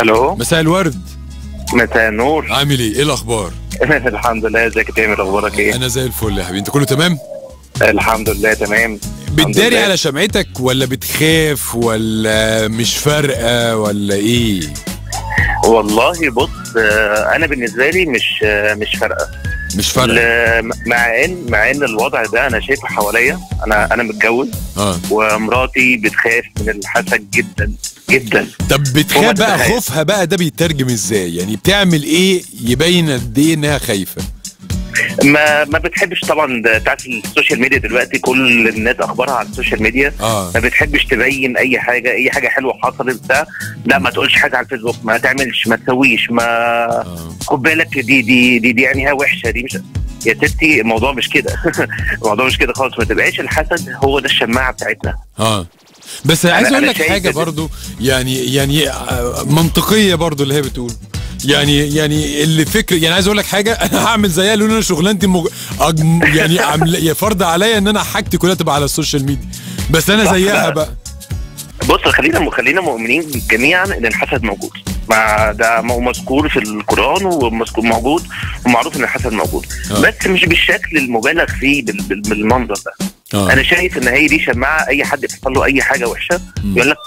الو مساء الورد مساء النور عامل ايه ايه الاخبار الحمد لله ازيك يا تامر اخبارك ايه انا زي الفل يا حبيبي انت كله تمام الحمد لله تمام الحمد بتداري لله. على شمعتك ولا بتخاف ولا مش فارقه ولا ايه والله بص آه، انا بالنسبه لي مش آه، مش فارقه مش فارقه ل- مع ان مع ان الوضع ده انا شايفه حواليا انا انا متجوز اه ومراتي بتخاف من الحسد جدا جدا طب بتخاف وما بقى تتخيل. خوفها بقى ده بيترجم ازاي يعني بتعمل ايه يبين قد ايه انها خايفه ما ما بتحبش طبعا ده بتاعت السوشيال ميديا دلوقتي كل الناس اخبارها على السوشيال ميديا اه ما بتحبش تبين اي حاجه اي حاجه حلوه حصلت ده لا ما تقولش حاجه على الفيسبوك ما تعملش ما تسويش ما اه خد بالك دي دي دي, دي يعني هي وحشه دي مش يا ستي الموضوع مش كده الموضوع مش كده خالص ما تبقاش الحسد هو ده الشماعه بتاعتنا اه بس عايز أنا- اقول أنا لك شايف حاجه إن- برضو يعني يعني آه، منطقيه برضو اللي هي بتقول يعني يعني اللي فكر يعني عايز اقول لك حاجه انا هعمل زيها لان انا شغلانتي مج... أجم... يعني عامل يا فرض عليا ان انا حاجتي كلها تبقى على السوشيال ميديا بس انا صح، زيها لا. بقى بص خلينا خلينا مؤمنين جميعا ان الحسد موجود ما ده م- مذكور في القران ومذكور موجود ومعروف ان الحسد موجود آه. بس مش بالشكل المبالغ فيه بال- بال- بالمنظر ده اه انا شايف ان هي دي شماعه اي حد يحصل له اي حاجه وحشه مم. يقول لك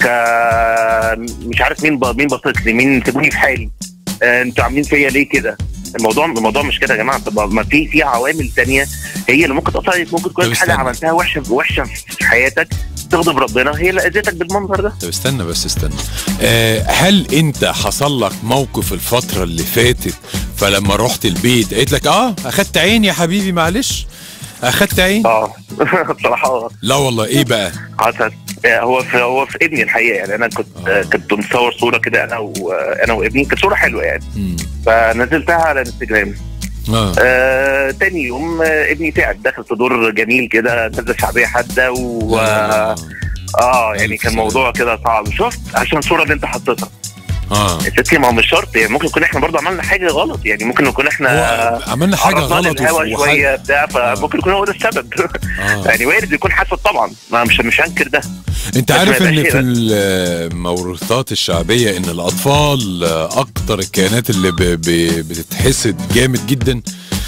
آه، مش عارف مين ب- مين بصيت لي مين سيبوني في حالي آه، انتوا عاملين فيا ليه كده الموضوع الموضوع مش كده يا جماعه طب ما في في عوامل تانية هي اللي ممكن تاثر عليك ممكن طب تكون حاجه استنى. عملتها وحشه وحشه في حياتك تغضب ربنا هي اللي اذيتك بالمنظر ده طب استنى بس استنى آه هل انت حصل لك موقف الفتره اللي فاتت فلما رحت البيت قلت لك اه اخدت عين يا حبيبي معلش اخدت عين اه بصراحه اه لا والله ايه بقى حصل آه، هو في هو في ابني الحقيقه يعني انا كنت آه. آه. كنت مصور صوره كده انا وانا وابني كانت صوره حلوه يعني مم. فنزلتها على الانستجرام اه آه، تاني يوم آه، ابني تعب دخل في دور جميل كده نزله شعبيه حاده و لا، لا، لا. اه يعني ألف كان سلامة. موضوع كده صعب شفت عشان الصوره اللي انت حطيتها اه يا ستي ما هو مش شرط يعني ممكن نكون احنا برضه عملنا حاجه غلط يعني ممكن نكون احنا هو عملنا حاجه عرضنا غلط للهوا وف- شويه بتاع فممكن يكون هو ده السبب آه. يعني وارد يكون حسد طبعا ما مش مش هنكر ده انت بس ما عارف ان يبقاش في كده. الموروثات الشعبيه ان الاطفال اكتر الكائنات اللي ب... ب... بتتحسد جامد جدا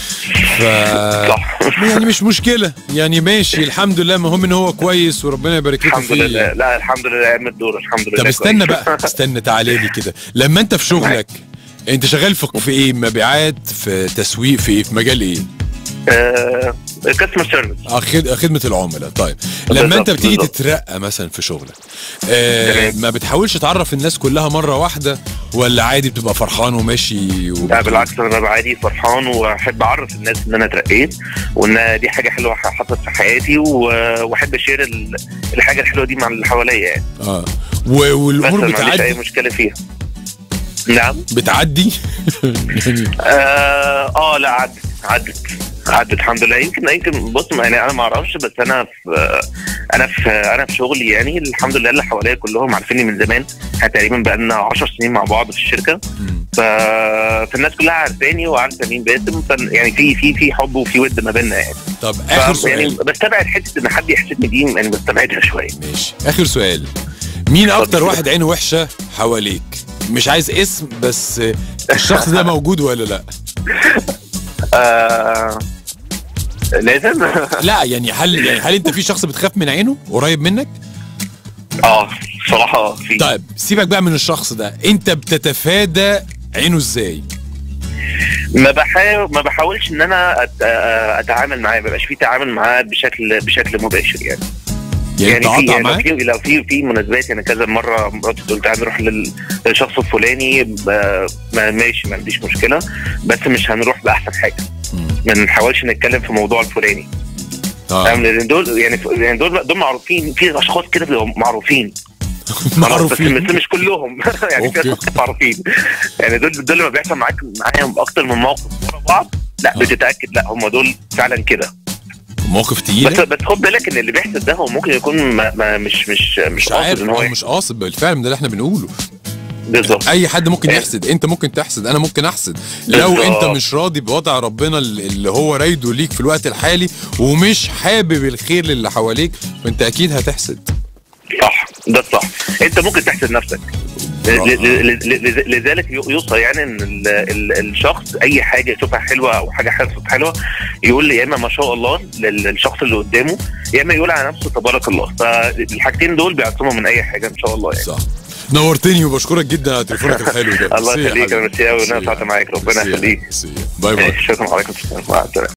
ف صح يعني مش مشكله يعني ماشي الحمد لله المهم ان هو كويس وربنا يبارك لكم الحمد فيه لله لا الحمد لله قام الدور الحمد لله طب استنى كويس. بقى استنى تعالى لي كده لما انت في شغلك انت شغال في في ايه مبيعات في تسويق في ايه في مجال ايه كاستمر سيرفيس اه خد- خدمه العملاء طيب لما بالظبط، انت بتيجي بالظبط. تترقى مثلا في شغلك آه تمام. ما بتحاولش تعرف الناس كلها مره واحده ولا عادي بتبقى فرحان وماشي و... لا بالعكس انا ببقى عادي فرحان واحب اعرف الناس ان انا اترقيت وان دي حاجه حلوه حصلت في حياتي و- واحب اشير ال- الحاجه الحلوه دي مع اللي حواليا يعني اه و... بس والامور ما عنديش اي بتعدي مشكله فيها نعم بتعدي يعني اه, آه لا عدت عدت عدت الحمد لله يمكن يمكن بص ما- يعني انا ما اعرفش بس انا في انا في انا في شغلي يعني الحمد لله اللي حواليا كلهم عارفيني من زمان احنا تقريبا بقى لنا 10 سنين مع بعض في الشركه مم. ف... فالناس كلها عارفاني وعارفه مين باسم ف... يعني في في في حب وفي ود ما بيننا يعني طب اخر ف... يعني سؤال بستبعد حته ان حد يحسدني دي يعني بستبعدها شويه ماشي اخر سؤال مين اكتر اتفضل. واحد عينه وحشه حواليك مش عايز اسم بس الشخص ده موجود ولا لا آه... لازم لا يعني هل يعني هل انت في شخص بتخاف من عينه قريب منك اه صراحه في طيب سيبك بقى من الشخص ده انت بتتفادى عينه ازاي ما بحاول ما بحاولش ان انا أت... آه، اتعامل معاه ما بيبقاش في تعامل معاه بشكل بشكل مباشر يعني يعني, في تقاطع يعني لو معاه في لو في في مناسبات يعني كذا مره مراتي تقول تعالى نروح لل- للشخص الفلاني ب- ما ماشي ما عنديش مشكله بس مش هنروح باحسن حاجه مم. ما نحاولش نتكلم في موضوع الفلاني اه فاهم لان دول يعني يعني دول دول معروفين في اشخاص كده بيبقوا معروفين بس, معروفين بس مش كلهم يعني في أوكي. اشخاص معروفين يعني دول دول لما بيحصل معاك معاهم اكتر من موقف ورا بعض لا آه. بتتاكد لا هم دول فعلا كده موقف بس تقيل بس خد بالك ان اللي بيحصل ده هو ممكن يكون ما ما مش مش مش مش قاصد عارف ان هو هو يحصل. مش قاصد بالفعل ده اللي احنا بنقوله بالظبط اي حد ممكن إيه. يحسد انت ممكن تحسد انا ممكن احسد لو بالظبط. انت مش راضي بوضع ربنا اللي هو رايده ليك في الوقت الحالي ومش حابب الخير للي حواليك فانت اكيد هتحسد صح ده الصح انت ممكن تحسد نفسك ل- ل- ل- ل- لذلك يوصى يعني ان ال- ال- الشخص اي حاجه يشوفها حلوه او حاجه حصلت حلوه يقول لي يا اما ما شاء الله لل- للشخص اللي قدامه يا اما يقول على نفسه تبارك الله فالحاجتين دول بيعصموا من اي حاجه ان شاء الله يعني صح نورتني وبشكرك جدا على تليفونك الحلو ده الله ميرسي يا يخليك، حبيبي. أنا ميرسي أوي، أنا ميرسي يا سعدت معاك، ربنا ميرسي يا- يخليك. ميرسي. باي باي شكرا عليكم مع السلامه